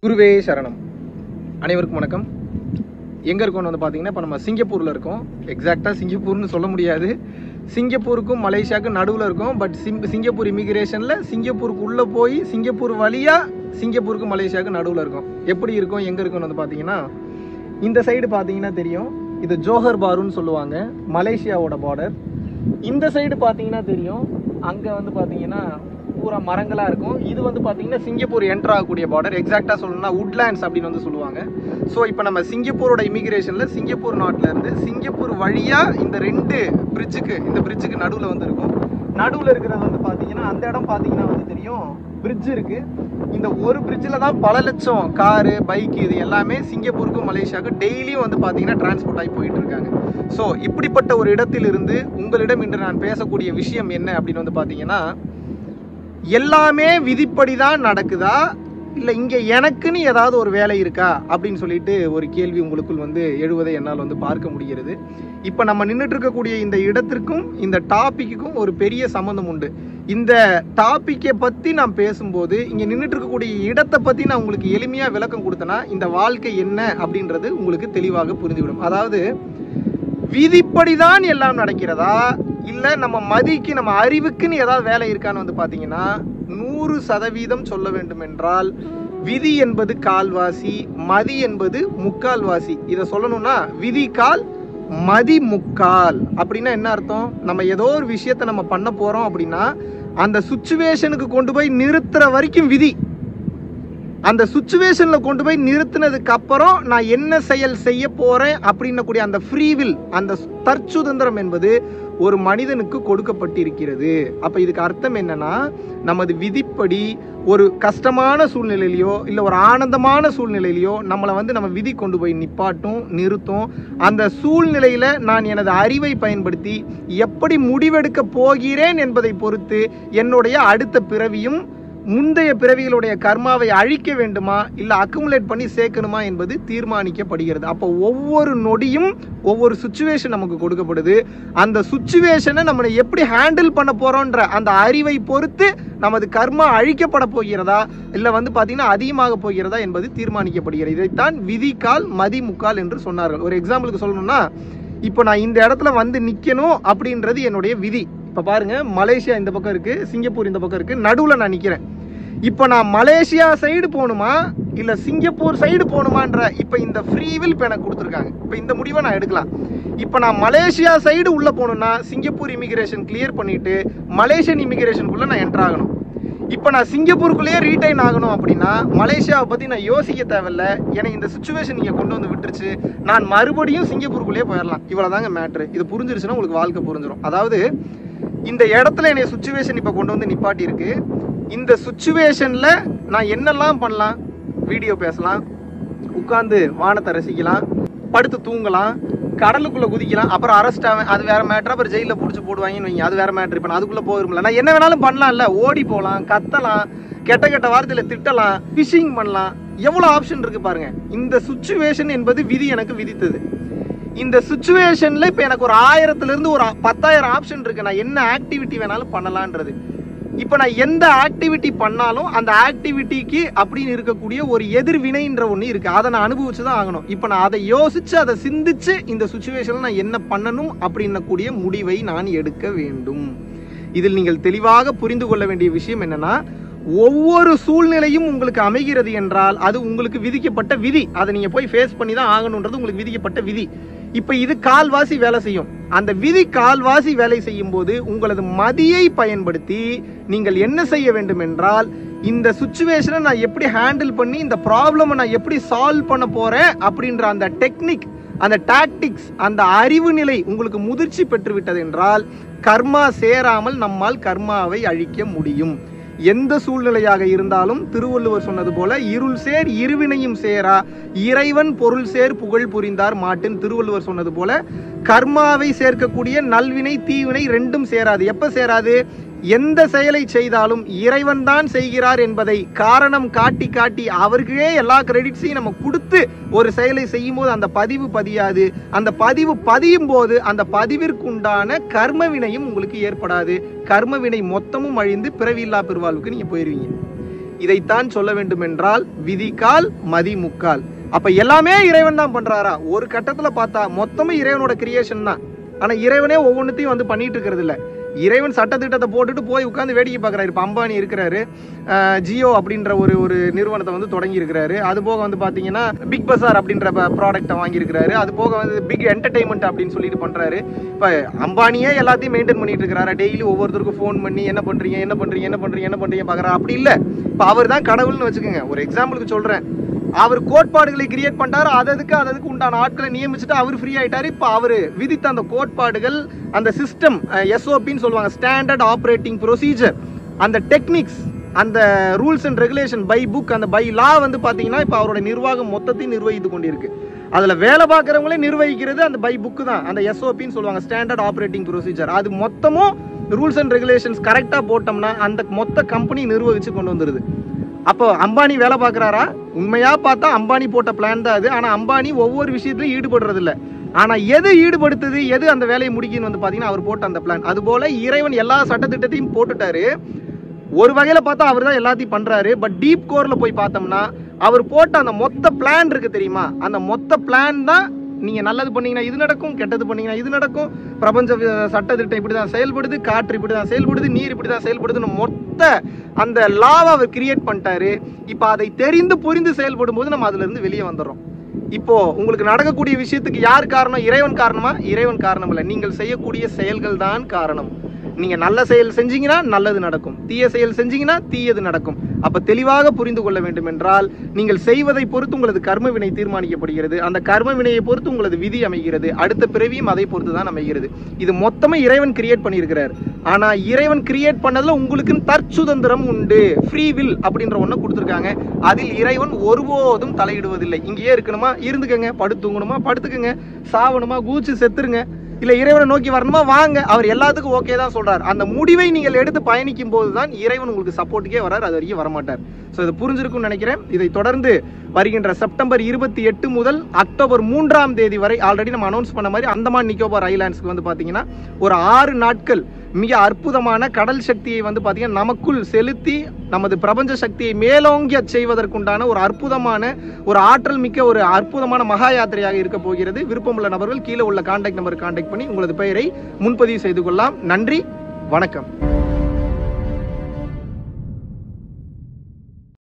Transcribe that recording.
குருவே சரணம் அனைவருக்கும் வணக்கம் எங்கே இருக்கோம்னு வந்து பார்த்தீங்கன்னா இப்போ நம்ம சிங்கப்பூரில் இருக்கோம் எக்ஸாக்டாக சிங்கப்பூர்னு சொல்ல முடியாது சிங்கப்பூருக்கும் மலேசியாவுக்கும் நடுவில் இருக்கோம் பட் சிங் சிங்கப்பூர் இமிகிரேஷனில் சிங்கப்பூருக்கு உள்ளே போய் சிங்கப்பூர் வழியாக சிங்கப்பூருக்கு மலேசியாவுக்கு நடுவில் இருக்கோம் எப்படி இருக்கும் எங்கே இருக்கும்னு வந்து பார்த்தீங்கன்னா இந்த சைடு பார்த்தீங்கன்னா தெரியும் இது ஜோஹர் பாருன்னு சொல்லுவாங்க மலேசியாவோட பார்டர் இந்த சைடு பார்த்தீங்கன்னா தெரியும் அங்கே வந்து பார்த்தீங்கன்னா பூரா மரங்களாக இருக்கும் இது வந்து பார்த்தீங்கன்னா சிங்கப்பூர் என்டர் ஆகக்கூடிய பார்டர் எக்ஸாக்டாக சொல்லணும்னா உட்லேண்ட்ஸ் அப்படின்னு வந்து சொல்லுவாங்க ஸோ இப்போ நம்ம சிங்கப்பூரோட இமிகிரேஷனில் சிங்கப்பூர் நாட்டில் இருந்து சிங்கப்பூர் வழியாக இந்த ரெண்டு பிரிட்ஜுக்கு இந்த பிரிட்ஜுக்கு நடுவில் வந்து இருக்கும் நடுவில் இருக்கிறது வந்து பார்த்தீங்கன்னா அந்த இடம் பார்த்தீங்கன்னா வந்து தெரியும் பிரிட்ஜ் இருக்கு இந்த ஒரு பிரிட்ஜில் தான் பல லட்சம் காரு பைக் இது எல்லாமே சிங்கப்பூருக்கும் மலேசியாவுக்கும் டெய்லியும் வந்து பார்த்தீங்கன்னா டிரான்ஸ்போர்ட் ஆகி போயிட்டு இருக்காங்க ஸோ இப்படிப்பட்ட ஒரு இடத்திலிருந்து உங்களிடம் இன்று நான் பேசக்கூடிய விஷயம் என்ன அப்படின்னு வந்து பார்த்தீங்கன்னா எல்லாமே விதிப்படி தான் நடக்குதா இல்லை இங்கே எனக்குன்னு ஏதாவது ஒரு வேலை இருக்கா அப்படின்னு சொல்லிட்டு ஒரு கேள்வி உங்களுக்குள் வந்து எழுவதை என்னால் வந்து பார்க்க முடிகிறது இப்போ நம்ம நின்றுட்டு இருக்கக்கூடிய இந்த இடத்திற்கும் இந்த டாபிக்குக்கும் ஒரு பெரிய சம்மந்தம் உண்டு இந்த டாப்பிக்கை பற்றி நான் பேசும்போது இங்கே நின்றுட்டு இருக்கக்கூடிய இடத்தை பற்றி நான் உங்களுக்கு எளிமையாக விளக்கம் கொடுத்தேன்னா இந்த வாழ்க்கை என்ன அப்படின்றது உங்களுக்கு தெளிவாக புரிந்துவிடும் அதாவது விதிப்படி தான் எல்லாம் நடக்கிறதா இல்ல நம்ம மதிக்கு நம்ம அறிவுக்குன்னு ஏதாவது வேலை இருக்கான்னு வந்து பாத்தீங்கன்னா நூறு சதவீதம் சொல்ல வேண்டும் என்றால் விதி என்பது கால்வாசி மதி என்பது முக்கால்வாசி இதை சொல்லணும்னா விதி கால் மதி முக்கால் அப்படின்னா என்ன அர்த்தம் நம்ம ஏதோ ஒரு விஷயத்தை நம்ம பண்ண போறோம் அப்படின்னா அந்த சுச்சுவேஷனுக்கு கொண்டு போய் நிறுத்துற வரைக்கும் விதி அந்த சுச்சுவேஷன்ல கொண்டு போய் நிறுத்தினதுக்கு அப்புறம் நான் என்ன செயல் செய்ய போறேன் அப்படின்னக்கூடிய அந்த ஃப்ரீவில் அந்த தற்சுதந்திரம் என்பது ஒரு மனிதனுக்கு கொடுக்கப்பட்டிருக்கிறது அப்ப இதுக்கு அர்த்தம் என்னன்னா நமது விதிப்படி ஒரு கஷ்டமான சூழ்நிலையிலையோ இல்லை ஒரு ஆனந்தமான சூழ்நிலையிலையோ நம்மளை வந்து நம்ம விதி கொண்டு போய் நிப்பாட்டும் நிறுத்தும் அந்த சூழ்நிலையில நான் எனது அறிவை பயன்படுத்தி எப்படி முடிவெடுக்க போகிறேன் என்பதை பொறுத்து என்னுடைய அடுத்த பிறவியும் முந்தைய பிறவிகளுடைய கர்மாவை அழிக்க வேண்டுமா இல்ல அக்குமுலேட் பண்ணி சேர்க்கணுமா என்பது தீர்மானிக்கப்படுகிறது அப்போ ஒவ்வொரு நொடியும் ஒவ்வொரு சுச்சுவேஷன் நமக்கு கொடுக்கப்படுது அந்த சுச்சுவேஷனை நம்ம எப்படி ஹேண்டில் பண்ண போறோன்ற அந்த அறிவை பொறுத்து நமது கர்மா அழிக்கப்பட போகிறதா இல்ல வந்து பாத்தீங்கன்னா அதிகமாக போகிறதா என்பது தீர்மானிக்கப்படுகிறது இதைத்தான் விதிக்கால் மதி முக்கால் என்று சொன்னார்கள் ஒரு எக்ஸாம்பிளுக்கு சொல்லணும்னா இப்போ நான் இந்த இடத்துல வந்து நிக்கணும் அப்படின்றது என்னுடைய விதி இப்போ பாருங்க மலேசியா இந்த பக்கம் இருக்கு சிங்கப்பூர் இந்த பக்கம் இருக்கு நடுவில் நான் நிற்கிறேன் இப்போ நான் மலேசியா சைடு போகணுமா இல்லை சிங்கப்பூர் சைடு போகணுமான்ற இப்போ இந்த ஃப்ரீவில் இப்போ எனக்கு கொடுத்துருக்காங்க இப்போ இந்த முடிவை நான் எடுக்கலாம் இப்போ நான் மலேசியா சைடு உள்ளே போகணும்னா சிங்கப்பூர் இமிகிரேஷன் கிளியர் பண்ணிட்டு மலேசியன் இமிகிரேஷனுக்குள்ளே நான் என்டர் ஆகணும் இப்போ நான் சிங்கப்பூருக்குள்ளேயே ரீடைன் ஆகணும் அப்படின்னா மலேசியாவை பற்றி நான் யோசிக்க தேவையில்ல எனக்கு இந்த சுச்சுவேஷன் நீங்கள் கொண்டு வந்து விட்டுருச்சு நான் மறுபடியும் சிங்கப்பூருக்குள்ளேயே போயிடலாம் இவ்வளோதாங்க மேட்ரு இது புரிஞ்சிருச்சுன்னா உங்களுக்கு வாழ்க்கை புரிஞ்சிடும் அதாவது இந்த இடத்துல என்னைய சுச்சுவேஷன் இப்போ கொண்டு வந்து நிப்பாட்டி இருக்கு இந்த சுச்சுவேஷனில் நான் என்னெல்லாம் பண்ணலாம் வீடியோ பேசலாம் உட்காந்து வானத்தை ரசிக்கலாம் படுத்து தூங்கலாம் கடலுக்குள்ள குதிக்கலாம் அப்புறம் அரெஸ்ட் ஆவேன் அது வேற மேட்ரு அப்புறம் ஜெயிலில் பிடிச்சி போடுவாங்கன்னு வைங்க அது வேற மேட்ரு இப்போ நான் அதுக்குள்ள போயிருமில்ல நான் என்ன வேணாலும் பண்ணலாம்ல ஓடி போகலாம் கத்தலாம் கெட்ட கெட்ட வார்த்தையில திட்டலாம் ஃபிஷிங் பண்ணலாம் எவ்வளோ ஆப்ஷன் இருக்கு பாருங்க இந்த சுச்சுவேஷன் என்பது விதி எனக்கு விதித்தது இந்த சுச்சுவேஷன்ல இப்போ எனக்கு ஒரு ஆயிரத்துல இருந்து ஒரு பத்தாயிரம் ஆப்ஷன் இருக்கு நான் என்ன ஆக்டிவிட்டி வேணாலும் பண்ணலான்றது இப்போ நான் எந்த ஆக்டிவிட்டி பண்ணாலும் அந்த ஆக்டிவிட்டிக்கு அப்படின்னு இருக்கக்கூடிய ஒரு எதிர்வினைன்ற ஒன்று இருக்கு அதை நான் அனுபவிச்சு தான் ஆகணும் இப்போ நான் அதை யோசிச்சு அதை சிந்திச்சு இந்த சுச்சுவேஷனில் நான் என்ன பண்ணணும் அப்படின்னக்கூடிய முடிவை நான் எடுக்க வேண்டும் இதில் நீங்கள் தெளிவாக புரிந்து கொள்ள வேண்டிய விஷயம் என்னன்னா ஒவ்வொரு சூழ்நிலையும் உங்களுக்கு அமைகிறது என்றால் அது உங்களுக்கு விதிக்கப்பட்ட விதி அதை நீங்க போய் ஃபேஸ் பண்ணி தான் ஆகணுன்றது உங்களுக்கு விதிக்கப்பட்ட விதி இப்ப இது கால்வாசி வேலை செய்யும் அந்த விதி கால்வாசி வேலை செய்யும் போது உங்களது மதியை பயன்படுத்தி நீங்கள் என்ன செய்ய வேண்டும் என்றால் இந்த சுச்சுவேஷனை நான் எப்படி ஹேண்டில் பண்ணி இந்த ப்ராப்ளமை நான் எப்படி சால்வ் பண்ண போறேன் அப்படின்ற அந்த டெக்னிக் அந்த டாக்டிக்ஸ் அந்த அறிவு நிலை உங்களுக்கு முதிர்ச்சி பெற்று விட்டது என்றால் கர்மா சேராமல் நம்மால் கர்மாவை அழிக்க முடியும் எந்த சூழ்நிலையாக இருந்தாலும் திருவள்ளுவர் சொன்னது போல இருள் சேர் இருவினையும் சேரா இறைவன் பொருள் சேர் புகழ் புரிந்தார் மாட்டின் திருவள்ளுவர் சொன்னது போல கர்மாவை சேர்க்கக்கூடிய நல்வினை தீவினை ரெண்டும் சேராது எப்ப சேராது எந்த செயலை செய்தாலும் இறைவன் தான் செய்கிறார் என்பதை காரணம் காட்டி காட்டி அவருக்கே எல்லா கிரெடிட்ஸையும் நம்ம கொடுத்து ஒரு செயலை செய்யும் போது அந்த பதிவு பதியாது அந்த பதிவு பதியும் போது அந்த பதிவிற்குண்டான கர்ம வினையும் உங்களுக்கு ஏற்படாது கர்ம வினை மொத்தமும் அழிந்து பிறவியில்லா பெருவாழ்வுக்கு நீங்க போயிருவீங்க இதைத்தான் சொல்ல வேண்டும் என்றால் விதிக்கால் மதி முக்கால் அப்ப எல்லாமே இறைவன் தான் பண்றாரா ஒரு கட்டத்துல பார்த்தா மொத்தமும் இறைவனோட கிரியேஷன் தான் ஆனா இறைவனே ஒவ்வொன்றுத்தையும் வந்து பண்ணிட்டு இருக்கிறது இல்ல இறைவன் சட்டத்திட்டத்தை போட்டுட்டு போய் உட்காந்து வேடிக்கை பார்க்குறாரு இப்போ அம்பானி இருக்கிறாரு அஹ் ஜியோ அப்படின்ற ஒரு ஒரு நிறுவனத்தை வந்து தொடங்கி இருக்கிறாரு அது போக வந்து பார்த்தீங்கன்னா பிக் பஸார் அப்படின்ற ப்ராடக்ட்டை வாங்கியிருக்கிறாரு அது போக வந்து பிக் என்டர்டைன்மெண்ட் அப்படின்னு சொல்லிட்டு பண்ணுறாரு இப்போ அம்பானியே எல்லாத்தையும் மெயின்டைன் பண்ணிட்டு இருக்கிறாரு டெய்லி ஒவ்வொருத்தருக்கும் ஃபோன் பண்ணி என்ன பண்ணுறீங்க என்ன பண்ணுறீங்க என்ன பண்ணுறீங்க என்ன பண்ணுறீங்க பார்க்குறாரு அப்படி இல்லை இப்போ அவர் தான் கடவுள்னு வச்சுக்கோங்க ஒரு எக்ஸாம்பிளுக்கு சொல்கிறேன் அவர் கோட்பாடுகளை கிரியேட் பண்ணிட்டாரு அததுக்கு அததுக்கு உண்டான ஆட்களை நியமிச்சுட்டு அவர் ஃப்ரீ ஆயிட்டாரு இப்போ அவர் விதித்த அந்த கோட்பாடுகள் அந்த சிஸ்டம் எஸ்ஓபின்னு சொல்லுவாங்க ஸ்டாண்டர்ட் ஆப்ரேட்டிங் ப்ரொசீஜர் அந்த டெக்னிக்ஸ் அந்த rules and regulation by book அந்த பை லா வந்து பார்த்தீங்கன்னா இப்போ அவரோட நிர்வாகம் மொத்தத்தையும் நிர்வகித்து கொண்டிருக்கு அதில் வேலை பார்க்குறவங்களே நிர்வகிக்கிறது அந்த பை புக்கு தான் அந்த எஸ்ஓபின்னு சொல்லுவாங்க ஸ்டாண்டர்ட் ஆப்ரேட்டிங் ப்ரொசீஜர் அது மொத்தமும் ரூல்ஸ் அண்ட் ரெகுலேஷன்ஸ் கரெக்டாக போட்டோம்னா அந்த மொத்த கம்பெனி நிர்வகிச்சு கொண்டு வந்துருது அப்போ அம்பானி வேலை பார்க்குறாரா உண்மையா பார்த்தா அம்பானி போட்ட பிளான் தான் அது ஆனால் அம்பானி ஒவ்வொரு விஷயத்துலையும் ஈடுபடுறது இல்ல ஆனா எது ஈடுபடுத்துது எது அந்த வேலையை முடிக்குன்னு வந்து பாத்தீங்கன்னா அவர் போட்ட அந்த பிளான் அதுபோல இறைவன் எல்லா சட்டத்திட்டத்தையும் போட்டுட்டாரு ஒரு வகையில பார்த்தா அவர் தான் எல்லாத்தையும் பண்றாரு பட் டீப் கோர்ல போய் பார்த்தோம்னா அவர் போட்ட அந்த மொத்த பிளான் இருக்கு தெரியுமா அந்த மொத்த பிளான் தான் நீங்க நல்லது பண்ணீங்கன்னா இது நடக்கும் கெட்டது பண்ணீங்கன்னா இது நடக்கும் பிரபஞ்ச வி- சட்டத்திட்டம் இப்படி தான் செயல்படுது காற்று இப்படி தான் செயல்படுது நீர் இப்படி தான் செயல்படுதுன்னு மொத்த அந்த லாவை அவர் கிரியேட் பண்ணிட்டாரு இப்போ அதை தெரிந்து புரிந்து செயல்படும் போது நம்ம அதுல இருந்து வெளியே வந்துடுறோம் இப்போ உங்களுக்கு நடக்கக்கூடிய விஷயத்துக்கு யார் காரணம் இறைவன் காரணமா இறைவன் காரணம் இல்லை நீங்கள் செய்யக்கூடிய செயல்கள் தான் காரணம் நீங்க நல்ல செயல் செஞ்சீங்கன்னா நல்லது நடக்கும் தீய செயல் செஞ்சீங்கன்னா தீயது நடக்கும் அப்ப தெளிவாக புரிந்து கொள்ள வேண்டும் என்றால் நீங்கள் செய்வதை பொறுத்து உங்களது கர்ம வினை தீர்மானிக்கப்படுகிறது அந்த கர்ம வினையை பொறுத்து உங்களது விதி அமைகிறது அடுத்த பிறவியும் அதை பொறுத்து தான் அமைகிறது இது மொத்தமே இறைவன் கிரியேட் பண்ணியிருக்கிறார் ஆனா இறைவன் கிரியேட் பண்ணதுல உங்களுக்கு தற்சுதந்திரம் உண்டு ஃப்ரீ வில் அப்படின்ற ஒண்ணு கொடுத்துருக்காங்க அதில் இறைவன் ஒருபோதும் தலையிடுவதில்லை இங்கேயே இருக்கணுமா இருந்துக்கங்க படுத்து தூங்கணுமா படுத்துக்கங்க சாவணுமா கூச்சு செத்துருங்க இல்ல இறைவனை நோக்கி வரணுமா வாங்க அவர் எல்லாத்துக்கும் ஓகே தான் சொல்றாரு அந்த முடிவை நீங்கள் எடுத்து பயணிக்கும் போது தான் இறைவன் உங்களுக்கு சப்போர்ட்டுக்கே வரார் அது வரைக்கும் வரமாட்டார் ஸோ இது புரிஞ்சிருக்கும்னு நினைக்கிறேன் இதை தொடர்ந்து வருகின்ற செப்டம்பர் இருபத்தி எட்டு முதல் அக்டோபர் மூன்றாம் தேதி வரை ஆல்ரெடி நம்ம அனௌன்ஸ் பண்ண மாதிரி அந்தமான் நிக்கோபார் ஐலாண்ட்ஸ்க்கு வந்து பாத்தீங்கன்னா ஒரு ஆறு நாட்கள் மிக அற்புதமான கடல் சக்தியை வந்து பாத்தீங்கன்னா நமக்குள் செலுத்தி நமது பிரபஞ்ச சக்தியை மேலோங்கிய செய்வதற்குண்டான ஒரு அற்புதமான ஒரு ஆற்றல் மிக்க ஒரு அற்புதமான மகா யாத்திரையாக இருக்க போகிறது விருப்பமுள்ள நபர்கள் கீழே உள்ள கான்டாக்ட் நம்பர் கான்டாக்ட் பண்ணி உங்களது பெயரை முன்பதிவு செய்து கொள்ளலாம் நன்றி வணக்கம்